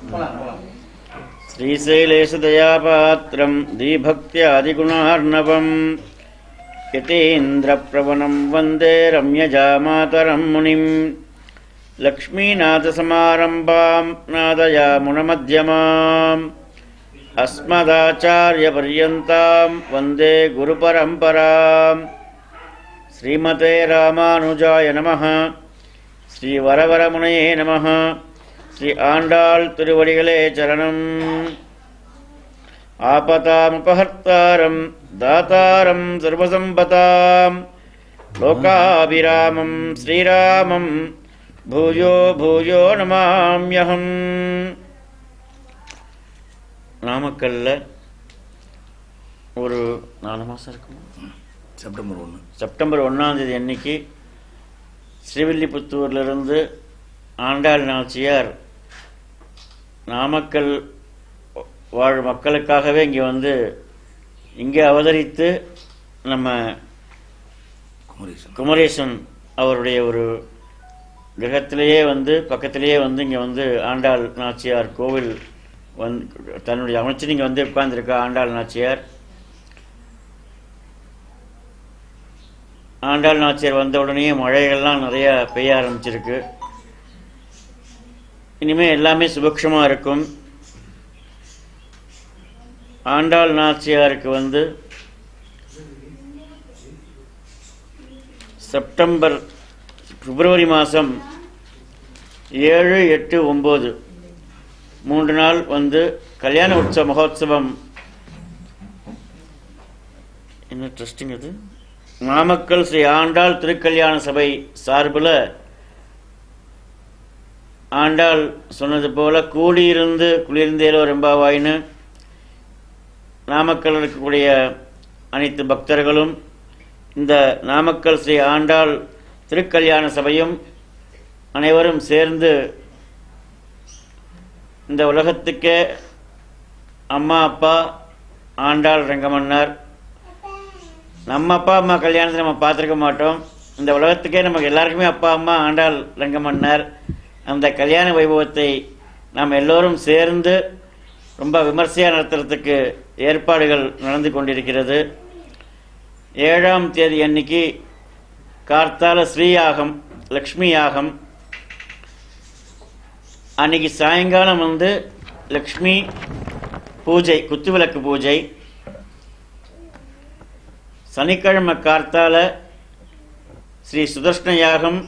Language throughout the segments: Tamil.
श्रीशैलेशदयापात्रं दीभक्त्यादिगुणार्णवम् यतीन्द्रप्रवणं वन्दे रम्यजामातरं मुनिम् लक्ष्मीनाथसमारम्भां नादयामुनमध्यमाम् अस्मदाचार्यपर्यन्तां वन्दे गुरुपरम्पराम् श्रीमते रामानुजाय नमः ஸ்ரீவரவரமுனையே நம ஸ்ரீ ஆண்டாள் திருவடிகளே சரணம் ஆபதாமுபஹர்த்தாரம் தாத்தாரம் சர்வசம்பதாம் லோகாபிராமம் ஸ்ரீராமம் பூயோ பூயோ நமாம்யகம் நாமக்கல்ல ஒரு நாலு மாதம் இருக்குமா செப்டம்பர் ஒன்று செப்டம்பர் ஒன்றாம் தேதி அன்னைக்கு ஸ்ரீவில்லிபுத்தூர்லேருந்து ஆண்டாள் நாச்சியார் நாமக்கல் வாழ் மக்களுக்காகவே இங்கே வந்து இங்கே அவதரித்து நம்ம குமரேசன் குமரேசன் அவருடைய ஒரு கிரகத்திலேயே வந்து பக்கத்திலேயே வந்து இங்கே வந்து ஆண்டாள் நாச்சியார் கோவில் வந்து தன்னுடைய அமைச்சர் இங்கே வந்து உட்கார்ந்திருக்கா ஆண்டாள் நாச்சியார் ஆண்டாள் நாச்சியார் வந்த உடனே மழைகள்லாம் நிறைய பெய்ய ஆரம்பிச்சிருக்கு இனிமே எல்லாமே சுபக்ஷமாக இருக்கும் ஆண்டாள் நாச்சியாருக்கு வந்து செப்டம்பர் பிப்ரவரி மாதம் ஏழு எட்டு ஒம்பது மூன்று நாள் வந்து கல்யாண உற்சவ மகோத்சவம் என்ன ட்ரஸ்டிங் அது நாமக்கல் ஸ்ரீ ஆண்டாள் திருக்கல்யாண சபை சார்பில் ஆண்டாள் சொன்னது போல கூடியிருந்து குளிர்ந்தேலோ ரெம்பாவாயின்னு நாமக்கல் இருக்கக்கூடிய அனைத்து பக்தர்களும் இந்த நாமக்கல் ஸ்ரீ ஆண்டாள் திருக்கல்யாண சபையும் அனைவரும் சேர்ந்து இந்த உலகத்துக்கே அம்மா அப்பா ஆண்டாள் ரங்கமன்னார் நம்ம அப்பா அம்மா கல்யாணத்தை நம்ம பார்த்துருக்க மாட்டோம் இந்த உலகத்துக்கே நமக்கு எல்லாருக்குமே அப்பா அம்மா ஆண்டாள் ரங்கமன்னார் அந்த கல்யாண வைபவத்தை நாம் எல்லோரும் சேர்ந்து ரொம்ப விமர்சையாக நடத்துறதுக்கு ஏற்பாடுகள் நடந்து கொண்டிருக்கிறது ஏழாம் தேதி அன்னைக்கு கார்த்தால ஸ்ரீயாகம் லக்ஷ்மி யாகம் அன்னைக்கு சாயங்காலம் வந்து லக்ஷ்மி பூஜை குத்துவிளக்கு பூஜை சனிக்கிழமை கார்த்தால ஸ்ரீ சுதர்ஷ்ண யாகம்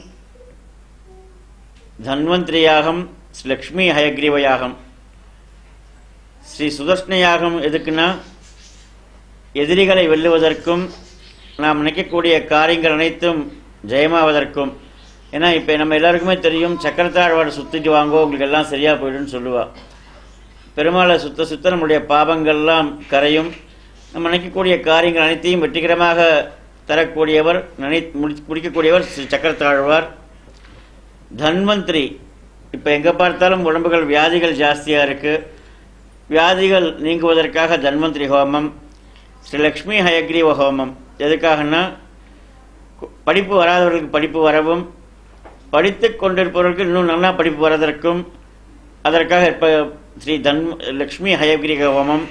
தன்வந்திரி யாகம் ஸ்ரீ லக்ஷ்மி ஹயக்ரீவ யாகம் ஸ்ரீ சுதர்ஷ்ண யாகம் எதுக்குன்னா எதிரிகளை வெல்லுவதற்கும் நாம் நினைக்கக்கூடிய காரியங்கள் அனைத்தும் ஜெயமாவதற்கும் ஏன்னா இப்போ நம்ம எல்லாருக்குமே தெரியும் சக்கரத்தாழ்வாடு சுற்றிட்டு வாங்கோ உங்களுக்கு எல்லாம் சரியாக போயிடும்னு சொல்லுவா பெருமாளை சுத்த சுத்த நம்முடைய பாவங்கள்லாம் கரையும் நம்ம நினைக்கக்கூடிய காரியங்கள் அனைத்தையும் வெற்றிகரமாக தரக்கூடியவர் நினை முடி- முடிக்கக்கூடியவர் ஸ்ரீ சக்கரத்தாழ்வார் தன்வந்திரி இப்போ எங்கே பார்த்தாலும் உடம்புகள் வியாதிகள் ஜாஸ்தியாக இருக்குது வியாதிகள் நீங்குவதற்காக தன்வந்திரி ஹோமம் ஸ்ரீ லக்ஷ்மி ஹயக்ரீவ ஹோமம் எதுக்காகன்னா கு- படிப்பு வராதவர்களுக்கு படிப்பு வரவும் படித்து கொண்டிருப்பவர்களுக்கு இன்னும் நல்லா படிப்பு வரதற்கும் அதற்காக இப்போ ஸ்ரீ தன் லக்ஷ்மி ஹயக்ரீவ ஹோமம்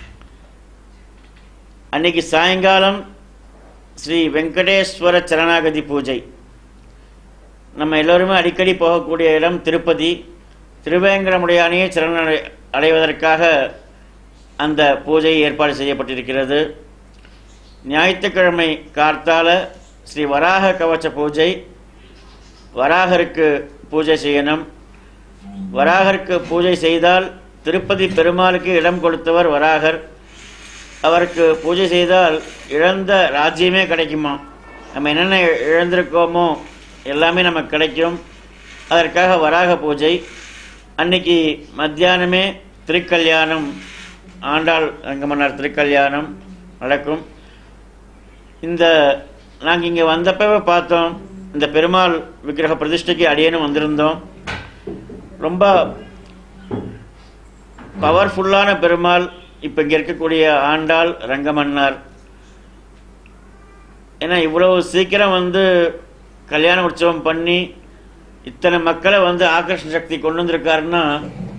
அன்னைக்கு சாயங்காலம் ஸ்ரீ வெங்கடேஸ்வர சரணாகதி பூஜை நம்ம எல்லோருமே அடிக்கடி போகக்கூடிய இடம் திருப்பதி திருவேங்கடமுடையானையே சரண அடைவதற்காக அந்த பூஜை ஏற்பாடு செய்யப்பட்டிருக்கிறது ஞாயிற்றுக்கிழமை கார்த்தால ஸ்ரீ வராக கவச்ச பூஜை வராகருக்கு பூஜை செய்யணும் வராகருக்கு பூஜை செய்தால் திருப்பதி பெருமாளுக்கு இடம் கொடுத்தவர் வராகர் அவருக்கு பூஜை செய்தால் இழந்த ராஜ்யமே கிடைக்குமா நம்ம என்னென்ன இ- இழந்திருக்கோமோ எல்லாமே நமக்கு கிடைக்கும் அதற்காக வராக பூஜை அன்னைக்கு மத்தியானமே திருக்கல்யாணம் ஆண்டாள் ரங்கமன்னார் திருக்கல்யாணம் நடக்கும் இந்த நாங்கள் இங்கே வந்தப்பவே பார்த்தோம் இந்த பெருமாள் விக்கிரக பிரதிஷ்டைக்கு அடியேனும் வந்திருந்தோம் ரொம்ப பவர்ஃபுல்லான பெருமாள் இப்போ இங்கே இருக்கக்கூடிய ஆண்டாள் ரங்கமன்னார் ஏன்னா இவ்வளவு சீக்கிரம் வந்து கல்யாண உற்சவம் பண்ணி இத்தனை மக்களை வந்து ஆகர்ஷண சக்தி கொண்டு வந்திருக்காருன்னா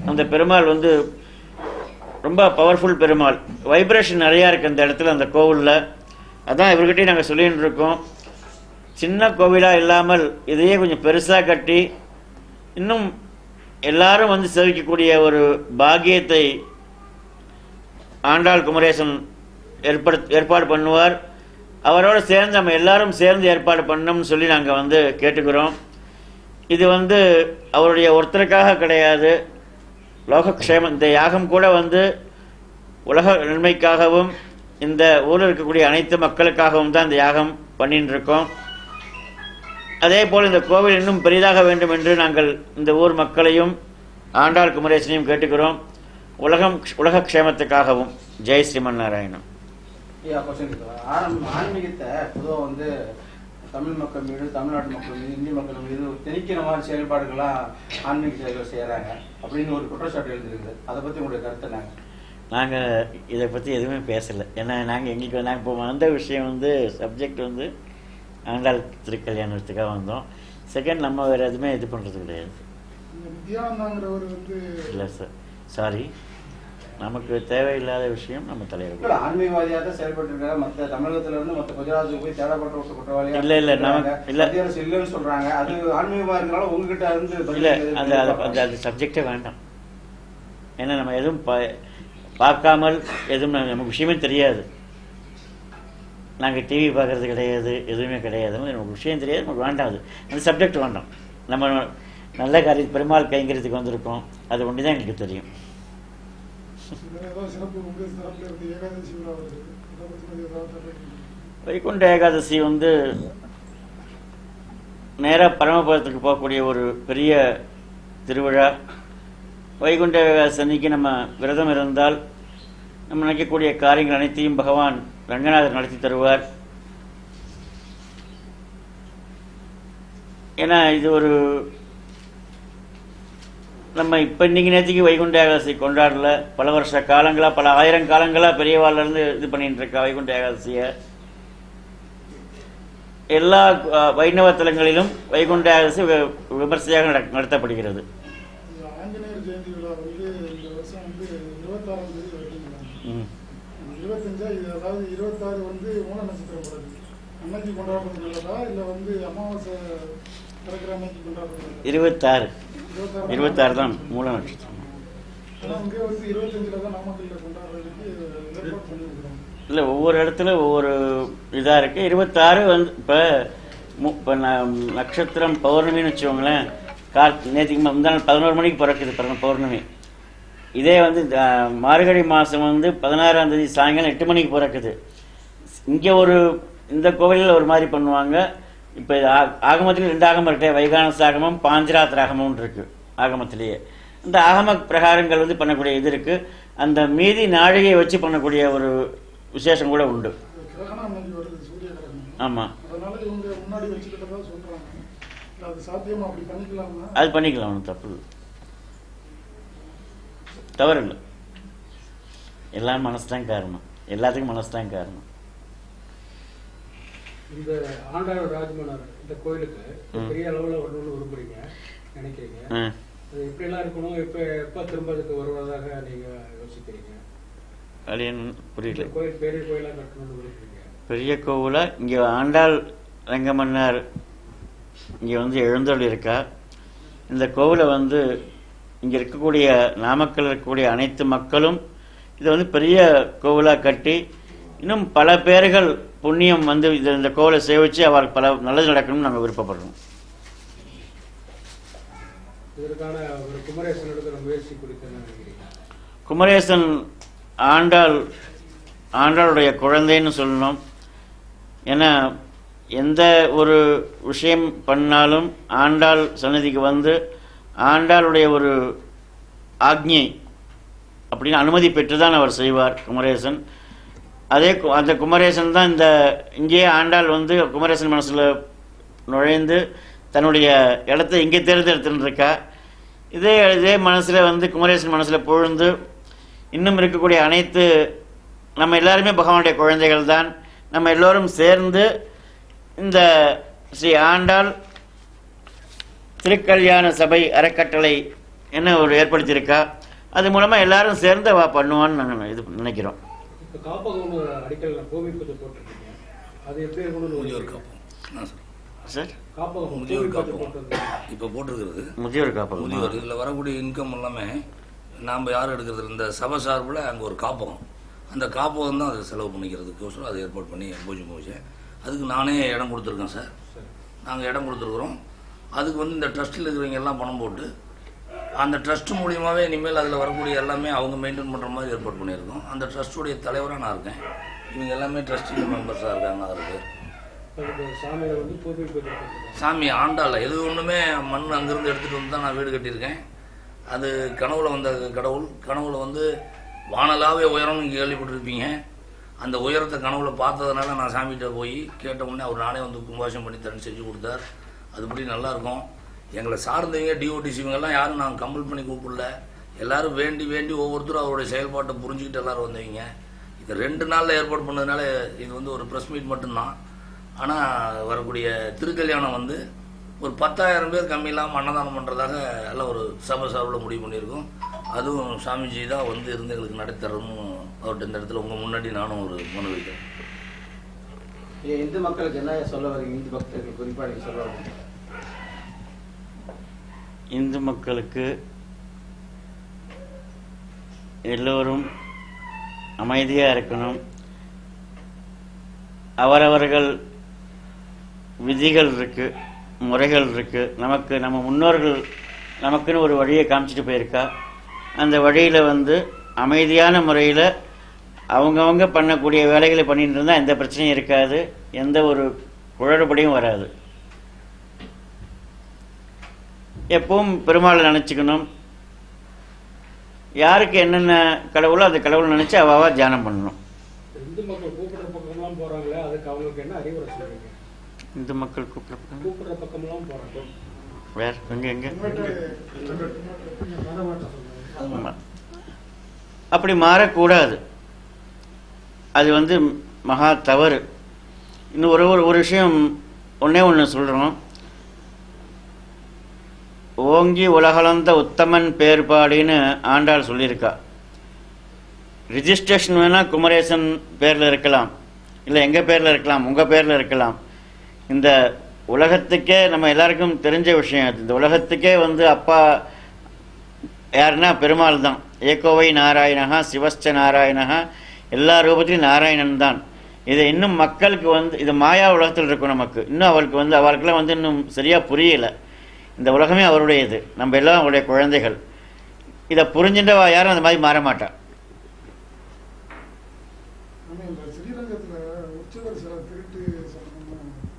அந்த பெருமாள் வந்து ரொம்ப பவர்ஃபுல் பெருமாள் வைப்ரேஷன் நிறையா இருக்குது அந்த இடத்துல அந்த கோவிலில் அதான் இவர்கிட்டயும் நாங்கள் சொல்லிட்டு இருக்கோம் சின்ன கோவிலாக இல்லாமல் இதையே கொஞ்சம் பெருசாக கட்டி இன்னும் எல்லாரும் வந்து சேவிக்கக்கூடிய ஒரு பாக்கியத்தை ஆண்டாள் குமரேசன் ஏற்படு ஏற்பாடு பண்ணுவார் அவரோடு சேர்ந்து நம்ம எல்லாரும் சேர்ந்து ஏற்பாடு பண்ணணும்னு சொல்லி நாங்கள் வந்து கேட்டுக்கிறோம் இது வந்து அவருடைய ஒருத்தருக்காக கிடையாது லோகக்ஷேமம் இந்த யாகம் கூட வந்து உலக நன்மைக்காகவும் இந்த ஊரில் இருக்கக்கூடிய அனைத்து மக்களுக்காகவும் தான் இந்த யாகம் பண்ணிட்டு இருக்கோம் அதே போல் இந்த கோவில் இன்னும் பெரிதாக வேண்டும் என்று நாங்கள் இந்த ஊர் மக்களையும் ஆண்டாள் குமரேசனையும் கேட்டுக்கிறோம் உலகம் உலக க்ஷேமத்துக்காகவும் ஜெய் ஸ்ரீமன் நாராயணன் ஐயா கொஸ்டின் ஆரம் ஆன்மீகத்தை பொதுவாக வந்து தமிழ் மக்கள் மீது தமிழ்நாட்டு மக்கள் மீது இந்திய மக்கள் மீது திணிக்கிற மாதிரி செயல்பாடுகள்லாம் ஆன்மீக செயல்கள் செய்கிறாங்க அப்படின்னு ஒரு குற்றச்சாட்டு எழுந்திருக்குது அதை பற்றி உங்களுடைய கருத்து என்னங்க நாங்கள் இதை பற்றி எதுவுமே பேசலை ஏன்னா நாங்கள் எங்களுக்கு நாங்கள் இப்போ வந்த விஷயம் வந்து சப்ஜெக்ட் வந்து ஆண்டாள் திருக்கல்யாணத்துக்காக வந்தோம் செகண்ட் நம்ம வேறு எதுவுமே இது பண்ணுறது கிடையாது இந்த நித்யானந்தாங்கிறவர் வந்து இல்லை சார் சாரி நமக்கு தேவையில்லாத விஷயம் நம்ம இல்ல, தலைவர் ஆன்மீகவாதியாக தான் செயல்பட்டு இருக்காங்க மற்ற தமிழகத்துல இருந்து மற்ற குஜராத்துக்கு போய் தேடப்பட்ட ஒரு குற்றவாளியா இல்ல, இல்ல, நமக்கு- இருக்காங்க. இல்ல. மத்திய அரசு இல்லைன்னு சொல்றாங்க அது ஆன்மீகமா இருக்கனால உங்ககிட்ட இருந்து பதில் இல்லை எதுவும் அந்த அது அந்த எதிர்பார்க்கறாங்க. அது சப்ஜெக்டே வேண்டாம் ஏன்னா நம்ம எதுவும் பா பார்க்காமல் எதுவும் நம்ம- நமக்கு விஷயமே தெரியாது நாங்கள் டிவி பார்க்கறது கிடையாது எதுவுமே கிடையாது அதனால நமக்கு விஷயம் தெரியாது நமக்கு வேண்டாம் அது அந்த சப்ஜெக்ட் வேண்டாம் நம்ம நல்ல காரியம் பெருமாள் கைங்கிறதுக்கு வந்திருக்கோம் அது ஒன்று தான் எங்களுக்கு தெரியும் வேற ஏதாவது சிறப்பு உங்க தரப்புல இருந்து ஏகாதசி விழா வருது அதை பத்தி ஏதாவது தகவல் வைகுண்ட ஏகாதசி வந்து நேராக பரமபதத்துக்கு போகக்கூடிய ஒரு பெரிய திருவிழா வைகுண்ட ஏகாதசி அன்னைக்கு நம்ம விரதம் இருந்தால் நம்ம நினைக்கக்கூடிய காரியங்கள் அனைத்தையும் பகவான் ரங்கநாதர் நடத்தி தருவார் ஏன்னா இது ஒரு நம்ம இப்போ இன்னைக்கு நேற்றுக்கு வைகுண்ட ஏகாதசி கொண்டாடல பல வருஷ காலங்களாக பல ஆயிரம் காலங்களாக பெரியவாள்ல இருந்து இது பண்ணிட்டு இருக்கா வைகுண்ட ஏகாதசியை எல்லா அஹ், வைணவ தலங்களிலும் வைகுண்ட ஏகாதசி வி- விமர்சையாக நட- நடத்தப்படுகிறது இந்த ஆஞ்சநேயர் ஜெயந்தி விழா வந்து இந்த வருஷம் வந்து இருபத்தாறாம் தேதி வருதுங்களா ம். இருபத்தஞ்சா இது அதாவது இருபத்தாறு வந்து மூல நட்சத்திரம் பிறகு அன்னைக்கு கொண்டாடுறது நல்லதா இல்ல வந்து அமாவாசை பிறக்கிற அன்னைக்கு கொண்டாடுறது நல்லதா? இருபத்தாறு இருபத்தாறு இருபத்தாறு தான் மூல நட்சத்திரம் ஆனா இங்க வந்து இருபத்தஞ்சுல தான் நாமக்கல்ல கொண்டாடுறதுக்கு ஏற்பாடு பண்ணியிருக்கிறோம் இல்லை ஒவ்வொரு இடத்துல ஒவ்வொரு இதாக இருக்குது இருபத்தாறு வந்து இப்போ இப்போ நட்சத்திரம் பௌர்ணமின்னு வச்சுக்கோங்களேன் கார் நேற்றுக்கு முந்தா நாள் பதினோரு மணிக்கு பிறக்குது பிறந்த பௌர்ணமி இதே வந்து அஹ், மார்கழி மாதம் வந்து பதினாறாம் தேதி சாயங்காலம் எட்டு மணிக்கு பிறக்குது இங்கே ஒரு இந்த கோவிலில் ஒரு மாதிரி பண்ணுவாங்க இப்போ ஆகமத்தில் ரெண்டு ஆகமம் இருக்கு வைகானச ஆகமம் பாஞ்சராத் ஆகமம் இருக்கு ஆகமத்திலேயே இந்த ஆகம பிரகாரங்கள் வந்து பண்ணக்கூடிய இது இருக்கு அந்த மீதி நாழிகையை வச்சு பண்ணக்கூடிய ஒரு விசேஷம் கூட உண்டு கிரகணம் அன்னைக்கு வருது சூரிய கிரகணம் ஆமாம் அதனால இவங்க முன்னாடி வச்சுக்கிட்டதா சொல்றாங்க இல்ல அது சாத்தியமா அப்படி பண்ணிக்கலாமா அது பண்ணிக்கலாம் ஒன்றும் தப்பு இல்லை தவறு இல்லை எல்லாம் மனசு தான் காரணம் எல்லாத்துக்கும் மனசு தான் காரணம் இந்த ஆண்டாள் ராஜமன்னர் இந்த கோயிலுக்கு ம். பெரிய அளவுல வரணும்னு விரும்புறீங்க நினைக்கிறீங்க ஆ அது எப்படிலாம் இருக்கணும் எப்ப எப்ப திரும்ப அதுக்கு வருவதாக நீங்க யோசிக்கிறீங்க அது என்ன புரியல இந்த கோயில் பெரிய கோயிலா கட்டணும்னு விரும்புறீங்க பெரிய கோவிலா இங்கே ஆண்டாள் ரங்கமன்னார் இங்கே வந்து எழுந்தருள் இருக்கா இந்த கோவிலை வந்து இங்கே இருக்கக்கூடிய நாமக்கல் இருக்கக்கூடிய அனைத்து மக்களும் இதை வந்து பெரிய கோவிலாக கட்டி இன்னும் பல பேர்கள் புண்ணியம் வந்து இது இந்த கோவிலை சேவிச்சு அவருக்கு பல நல்லது நடக்கணும்னு நாங்கள் விருப்பப்படுறோம் இதற்கான ஒரு குமரேசன் எடுக்கிற முயற்சி குறித்து என்ன நினைக்கிறீங்க குமரேசன் ஆண்டாள் ஆண்டாளுடைய குழந்தைன்னு சொல்லணும் ஏன்னா எந்த ஒரு விஷயம் பண்ணாலும் ஆண்டாள் சன்னதிக்கு வந்து ஆண்டாளுடைய ஒரு ஆக்ஞை அப்படின்னு அனுமதி பெற்று தான் அவர் செய்வார் குமரேசன் அதே கு- அந்த குமரேசன் தான் இந்த இங்கேயே ஆண்டாள் வந்து குமரேசன் மனசில் நுழைந்து தன்னுடைய இடத்தை இங்கே தேர்ந்தெடுத்துன்னு இருக்கா இதே இதே மனசில் வந்து குமரேசன் மனசில் புழுந்து இன்னும் இருக்கக்கூடிய அனைத்து நம்ம எல்லாருமே பகவானுடைய குழந்தைகள் தான் நம்ம எல்லோரும் சேர்ந்து இந்த ஸ்ரீ ஆண்டாள் திருக்கல்யாண சபை அறக்கட்டளை என்ன ஒரு ஏற்படுத்தியிருக்கா அது மூலமாக எல்லாரும் சேர்ந்து அவ பண்ணுவான்னு நாங்கள் இது நினைக்கிறோம் இப்போ காப்பகம் ஒன்று அடிக்கல பூமி பூஜை போட்டிருக்கீங்க அது எப்படி இருக்கணும்னு முதியோர் ஒரு காப்போம் என்ன சார் சார் காப்பகம் முதியோர் பூமி பூஜை காப்போம் இப்போ போட்டிருக்கீங்க போட்டிருக்கிறது முதியோர் காப்பகம் முதியோர் இதில் வரக்கூடிய இன்கம் எல்லாமே நாம் யாரும் எடுக்கிறது இல்ல. இந்த சபை சார்பில் அங்கே ஒரு காப்பகம் அந்த காப்பகம் தான் அதை செலவு பண்ணிக்கிறதுக்கோசரம் அதை ஏற்பாடு பண்ணி பூஜை பூஜை அதுக்கு நானே இடம் கொடுத்துருக்கேன் சார் சரி நாங்கள் இடம் கொடுத்துருக்குறோம் அதுக்கு வந்து இந்த ட்ரஸ்ட்டில் இருக்கிறவங்க எல்லாம் பணம் போட்டு அந்த ட்ரஸ்ட் மூலியமாகவே இனிமேல் அதில் வரக்கூடிய எல்லாமே அவங்க மெயின்டைன் பண்ணுற மாதிரி ஏற்பாடு பண்ணியிருக்கோம் அந்த ட்ரஸ்ட்டுடைய தலைவராக நான் இருக்கேன் இவங்க எல்லாமே ட்ரஸ்டி மெம்பர்ஸாக இருக்காங்க அதுக்கு அதுக்கு சாமியை வந்து பூமி பூஜை போட்டிருக்கீங்க சாமி ஆண்டாள் எது ஒன்றுமே மண் அங்கேருந்து எடுத்துகிட்டு வந்து தான் நான் வீடு கட்டியிருக்கேன் அது கனவுல வந்த கடவுள் கனவுல வந்து வானலாவே உயரம்னு இங்கே கேள்விப்பட்டிருப்பீங்க அந்த உயரத்தை கனவுல பார்த்ததுனால நான் சாமிகிட்ட போய் கேட்ட உடனே அவர் நானே வந்து கும்பாஷம் பண்ணி தண்ணி செஞ்சு கொடுத்தார் அதுபடி நல்லா இருக்கும் எங்களை சார்ந்தவங்க டிஓடிசி இவங்கெல்லாம் யாரும் நாங்கள் கம்பல் பண்ணி கூப்பிடல எல்லாரும் வேண்டி வேண்டி ஒவ்வொருத்தரும் அவருடைய செயல்பாட்டை புரிஞ்சுக்கிட்டு எல்லாரும் வந்தவங்க இது ரெண்டு நாளில் ஏற்பாடு பண்ணதுனால இது வந்து ஒரு ப்ரெஸ் மீட் மட்டும்தான் ஆனால் வரக்கூடிய திருக்கல்யாணம் வந்து ஒரு பத்தாயிரம் பேர் கம்மி இல்லாமல் அன்னதானம் பண்ணுறதாக எல்லாம் ஒரு சபை சார்பில் முடிவு பண்ணியிருக்கோம் அதுவும் சாமிஜி தான் வந்து இருந்து எங்களுக்கு நடத்தரணும் அவர்கிட்ட இந்த இடத்துல உங்கள் முன்னாடி நானும் ஒரு மனு வைக்கிறேன் ஏன் இந்து மக்களுக்கு என்ன சொல்ல வரீங்க இந்து பக்தர்கள் குறிப்பா நீங்க சொல்ல வரீங்க இந்து மக்களுக்கு எல்லோரும் அமைதியாக இருக்கணும் அவரவர்கள் விதிகள் இருக்கு முறைகள் இருக்கு நமக்கு நம்ம முன்னோர்கள் நமக்குன்னு ஒரு வழியை காமிச்சிட்டு போயிருக்கா அந்த வழியில் வந்து அமைதியான முறையில் அவங்கவங்க பண்ணக்கூடிய வேலைகளை பண்ணிட்டு இருந்தால் எந்த பிரச்சனையும் இருக்காது எந்த ஒரு குழறுபடியும் வராது எப்பவும் பெருமாளை நினச்சிக்கணும் யாருக்கு என்னென்ன கடவுளோ அந்த கடவுள் நினச்சி அவாவா தியானம் பண்ணணும் இந்து மக்கள் கூப்பிடுற பக்கம்லாம் போறாங்களே அதுக்கு அவங்களுக்கு என்ன அறிவுரை சொல்றீங்க இந்து மக்கள் கூப்பிட்டு கூப்பிடுற பக்கம்லாம் போறாங்க வேற எங்க எங்க ஆமா. அப்படி மாறக்கூடாது அது வந்து மகா தவறு இன்னும் ஒரு ஒரு ஒரு விஷயம் ஒண்ணே ஒன்று சொல்கிறோம் ஓங்கி உலகளந்த உத்தமன் பேர்பாடின்னு ஆண்டாள் சொல்லியிருக்கா ரிஜிஸ்ட்ரேஷன் வேணால் குமரேசன் பேரில் இருக்கலாம் இல்லை எங்கள் பேரில் இருக்கலாம் உங்கள் பேரில் இருக்கலாம் இந்த உலகத்துக்கே நம்ம எல்லாருக்கும் தெரிஞ்ச விஷயம் அது இந்த உலகத்துக்கே வந்து அப்பா யாருன்னா பெருமாள் தான் ஏகோவை நாராயணஹா சிவஸ்ச நாராயணஹா எல்லா ரூபத்திலும் நாராயணன் தான் இதை இன்னும் மக்களுக்கு வந்து இது மாயா உலகத்தில் இருக்கும் நமக்கு இன்னும் அவருக்கு வந்து அவருக்கெல்லாம் வந்து இன்னும் சரியாக புரியல இந்த உலகமே அவருடையது நம்ம எல்லாம் அவருடைய குழந்தைகள் இதை புரிஞ்சுட்டவா யாரும் அந்த மாதிரி மாற மாட்டா ஆனா இந்த ஸ்ரீரங்கத்துல உற்சவர் சில திருட்டு சம்பந்தமா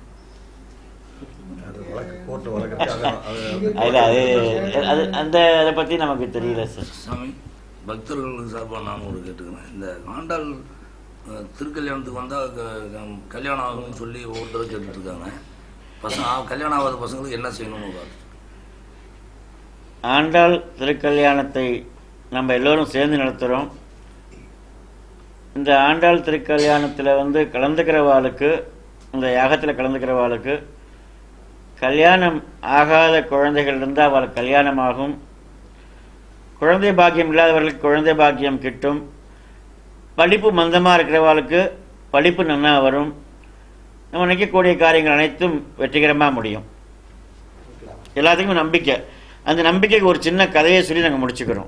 அது வழக்கு கோர்ட்டு வழக்கத்துக்காக அது அது அது அந்த அதை பற்றி நமக்கு தெரியல சார் சாமி பக்தர்களுக்கு சார்பாக நான் ஒரு கேட்டுக்கிறேன் இந்த ஆண்டாள் அஹ், திருக்கல்யாணத்துக்கு வந்தால் கல்யாணம் ஆகும்னு சொல்லி ஒவ்வொருத்தரும் கேட்டுட்டு இருக்காங்க பசங்க ஆ- கல்யாணம் ஆகாத பசங்களுக்கு என்ன செய்யணும்னு ஒரு வார்த்தை. ஆண்டாள் திருக்கல்யாணத்தை நம்ம எல்லோரும் சேர்ந்து நடத்துகிறோம் இந்த ஆண்டாள் திருக்கல்யாணத்தில் வந்து கலந்துக்கிறவாளுக்கு இந்த யாகத்தில் கலந்துக்கிறவாளுக்கு கல்யாணம் ஆகாத குழந்தைகள் இருந்தால் அவளுக்கு கல்யாணம் ஆகும் குழந்தை பாக்கியம் இல்லாதவர்களுக்கு குழந்தை பாக்கியம் கிட்டும் படிப்பு மந்தமாக இருக்கிறவாளுக்கு படிப்பு நன்னா வரும் நம்ம நினைக்கக்கூடிய காரியங்கள் அனைத்தும் வெற்றிகரமாக முடியும் எல்லாத்துக்குமே நம்பிக்கை அந்த நம்பிக்கைக்கு ஒரு சின்ன கதையை சொல்லி நாங்கள் முடிச்சுக்கிறோம்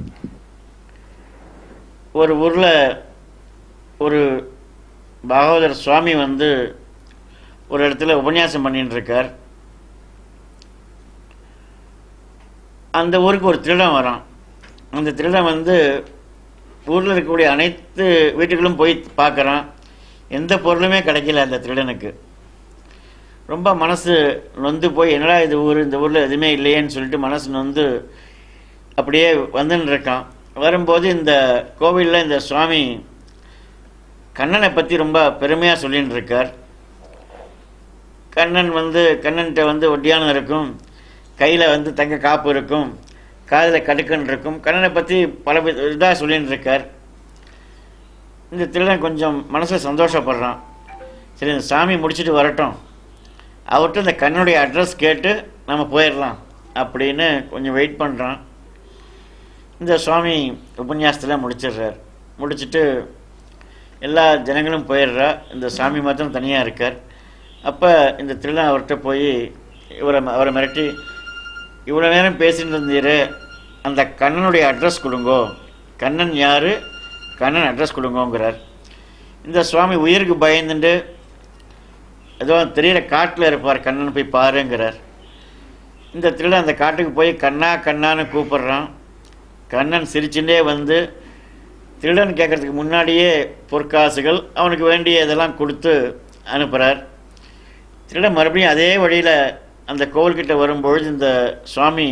ஒரு ஊரில் ஒரு பாகவதர் சுவாமி வந்து ஒரு இடத்துல உபன்யாசம் பண்ணிட்டு இருக்கார் அந்த ஊருக்கு ஒரு திருடன் வரான் அந்த திருடன் வந்து ஊரில் இருக்கக்கூடிய அனைத்து வீட்டுகளும் போய் பார்க்குறான் எந்த பொருளுமே கிடைக்கல அந்த திருடனுக்கு ரொம்ப மனசு நொந்து போய் என்னடா இது ஊர் இந்த ஊரில் எதுவுமே இல்லையேன்னு சொல்லிட்டு மனசு நொந்து அப்படியே வந்துன்னு இருக்கான் வரும்போது இந்த கோவிலில் இந்த சுவாமி கண்ணனை பற்றி ரொம்ப பெருமையாக சொல்லின்னு இருக்கார் கண்ணன் வந்து கண்ணன்கிட்ட வந்து ஒட்டியானம் இருக்கும் கையில் வந்து தங்க காப்பு இருக்கும் காதில் கடுக்கன் இருக்கும் கண்ணனை பற்றி பல இதாக சொல்லின்னு இருக்கார் இந்த திருடன் கொஞ்சம் மனசில் சந்தோஷப்படுறான் சரி இந்த சாமி முடிச்சுட்டு வரட்டும் அவர்கிட்ட இந்த கண்ணுடைய அட்ரஸ் கேட்டு நம்ம போயிடலாம் அப்படின்னு கொஞ்சம் வெயிட் பண்ணுறான் இந்த சுவாமி உபன்யாசத்தில் முடிச்சிடுறார் முடிச்சிட்டு எல்லா ஜனங்களும் போயிடுறா இந்த சாமி மாத்திரம் தனியாக இருக்கார் அப்போ இந்த திருடன் அவர்கிட்ட போய் இவரை அவரை மிரட்டி இவ்வளோ நேரம் பேசிட்டு இருந்தீரு அந்த கண்ணனுடைய அட்ரஸ் கொடுங்கோ கண்ணன் யார் கண்ணன் அட்ரஸ் கொடுங்கோங்கிறார் இந்த சுவாமி உயிருக்கு பயந்துட்டு ஏதோ தெரியிற காட்டில் இருப்பார் கண்ணன் போய் பாருங்கிறார் இந்த திருடன் அந்த காட்டுக்கு போய் கண்ணா கண்ணான்னு கூப்பிடுறான் கண்ணன் சிரிச்சுட்டே வந்து திருடன் கேட்கறதுக்கு முன்னாடியே பொற்காசுகள் அவனுக்கு வேண்டிய இதெல்லாம் கொடுத்து அனுப்புகிறார் திருடன் மறுபடியும் அதே வழியில் அந்த கோவில்கிட்ட வரும்பொழுது இந்த சுவாமி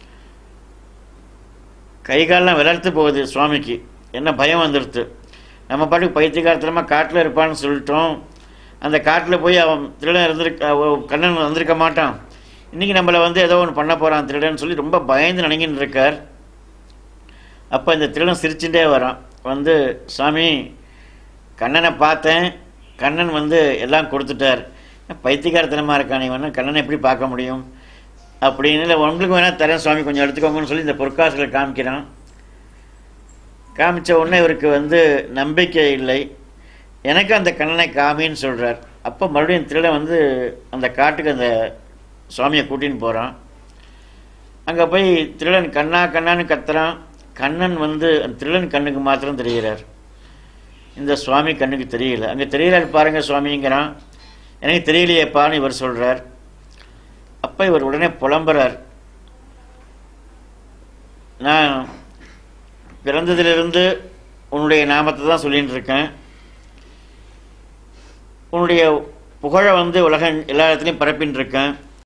கை காலெல்லாம் விளர்த்து போகுது சுவாமிக்கு என்ன பயம் வந்துடுது நம்ம பாட்டுக்கு பைத்தியகாரத்தனமாக காட்டில் இருப்பான்னு சொல்லிட்டோம் அந்த காட்டில் போய் அவன் திருடன் இருந்திருக்க அவ- கண்ணன் வந்திருக்க மாட்டான் இன்றைக்கி நம்மளை வந்து ஏதோ ஒன்று பண்ண போகிறான் திருடன் சொல்லி ரொம்ப பயந்து நினைக்கின்னு இருக்கார் அப்போ இந்த திருடன் சிரிச்சுட்டே வரான் வந்து சாமி கண்ணனை பார்த்தேன் கண்ணன் வந்து எல்லாம் கொடுத்துட்டார் பைத்தியகாரத்தனமாக இருக்கான் இவன் கண்ணனை எப்படி பார்க்க முடியும் அப்படின்னு இல்லை உங்களுக்கு வேணால் தரேன் சுவாமி கொஞ்சம் எடுத்துக்கோங்கன்னு சொல்லி இந்த பொற்காசுகளை காமிக்கிறான் காமிச்ச உடனே இவருக்கு வந்து நம்பிக்கை இல்லை எனக்கு அந்த கண்ணனை காமின்னு சொல்கிறார் அப்போ மறுபடியும் திருடன் வந்து அந்த காட்டுக்கு அந்த சுவாமியை கூட்டின்னு போகிறான் அங்கே போய் திருடன் கண்ணா கண்ணான்னு கத்துறான் கண்ணன் வந்து அந்த திருடன் கண்ணுக்கு மாத்திரம் தெரிகிறார் இந்த சுவாமி கண்ணுக்கு தெரியல அங்கே தெரியல பாருங்க சுவாமிங்கிறான் எனக்கு தெரியலையேப்பான்னு இவர் சொல்கிறார் அப்போ இவர் உடனே புலம்புறார் நான் பிறந்ததிலிருந்து உன்னுடைய நாமத்தை தான் சொல்லிட்டு இருக்கேன் உன்னுடைய புகழை வந்து உலகம் எல்லா இடத்துலையும் பரப்பின்னு இருக்கேன்